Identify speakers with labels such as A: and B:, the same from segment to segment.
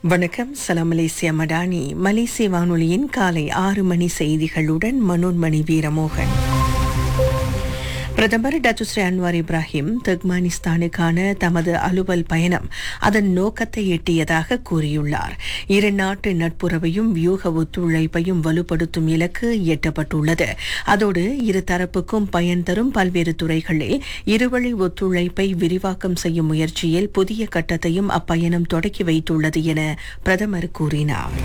A: வணக்கம் சலாம் மலேசியா மடானி மலேசிய வானொலியின் காலை ஆறு மணி செய்திகளுடன் மனோன்மணி வீரமோகன் பிரதமர் டத்துஸ்ரீ அன்வார் இப்ராஹிம் துர்க்மானிஸ்தானுக்கான தமது அலுவல் பயணம் அதன் நோக்கத்தை எட்டியதாக கூறியுள்ளார் இரு நாட்டு நட்புறவையும் வியூக ஒத்துழைப்பையும் வலுப்படுத்தும் இலக்கு எட்டப்பட்டுள்ளது அதோடு இரு தரப்புக்கும் பயன் தரும் பல்வேறு துறைகளில் இருவழி ஒத்துழைப்பை விரிவாக்கம் செய்யும் முயற்சியில் புதிய கட்டத்தையும் அப்பயணம் தொடக்கி வைத்துள்ளது என பிரதமர் கூறினார்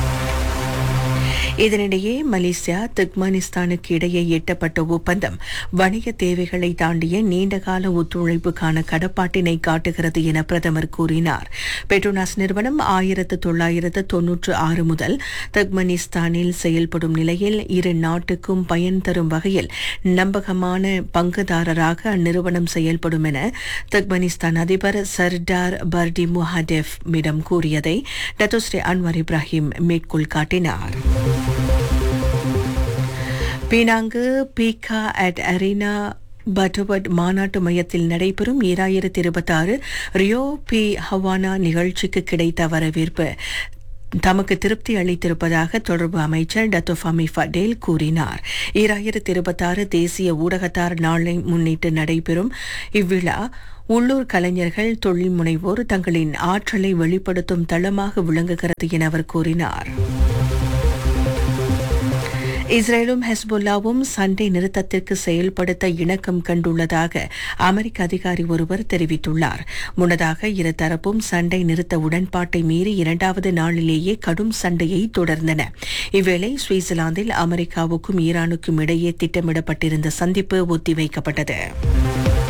A: இதனிடையே மலேசியா துர்க்மானிஸ்தானுக்கு இடையே எட்டப்பட்ட ஒப்பந்தம் வணிக தேவைகளை தாண்டிய நீண்டகால ஒத்துழைப்புக்கான கடப்பாட்டினை காட்டுகிறது என பிரதமர் கூறினார் பெட்ரோனாஸ் நிறுவனம் ஆயிரத்து தொள்ளாயிரத்து தொன்னூற்று ஆறு முதல் துர்க்மனிஸ்தானில் செயல்படும் நிலையில் இரு நாட்டுக்கும் பயன் தரும் வகையில் நம்பகமான பங்குதாரராக அந்நிறுவனம் செயல்படும் என துர்க்மனிஸ்தான் அதிபர் சர்டார் பர்டி முஹாடெஃப் மிடம் கூறியதை டத்தோஸ்ரீ அன்வர் இப்ராஹிம் மேற்கோள் காட்டினார் பீனாங்கு பீகா அட் அரீனா பட்டவட் மாநாட்டு மையத்தில் நடைபெறும் ஈராயிரத்தி இருபத்தாறு ரியோ பி ஹவானா நிகழ்ச்சிக்கு கிடைத்த வரவேற்பு தமக்கு திருப்தி அளித்திருப்பதாக தொடர்பு அமைச்சர் டத்தோ ஃபமி ஃபடேல் கூறினார் ஈராயிரத்தி இருபத்தாறு தேசிய ஊடகத்தார் நாளை முன்னிட்டு நடைபெறும் இவ்விழா உள்ளூர் கலைஞர்கள் தொழில் முனைவோர் தங்களின் ஆற்றலை வெளிப்படுத்தும் தளமாக விளங்குகிறது என அவர் கூறினார் இஸ்ரேலும் ஹெஸ்புல்லாவும் சண்டை நிறுத்தத்திற்கு செயல்படுத்த இணக்கம் கண்டுள்ளதாக அமெரிக்க அதிகாரி ஒருவர் தெரிவித்துள்ளார் முன்னதாக இருதரப்பும் சண்டை நிறுத்த உடன்பாட்டை மீறி இரண்டாவது நாளிலேயே கடும் சண்டையை தொடர்ந்தன இவ்வேளை சுவிட்சர்லாந்தில் அமெரிக்காவுக்கும் ஈரானுக்கும் இடையே திட்டமிடப்பட்டிருந்த சந்திப்பு ஒத்திவைக்கப்பட்டது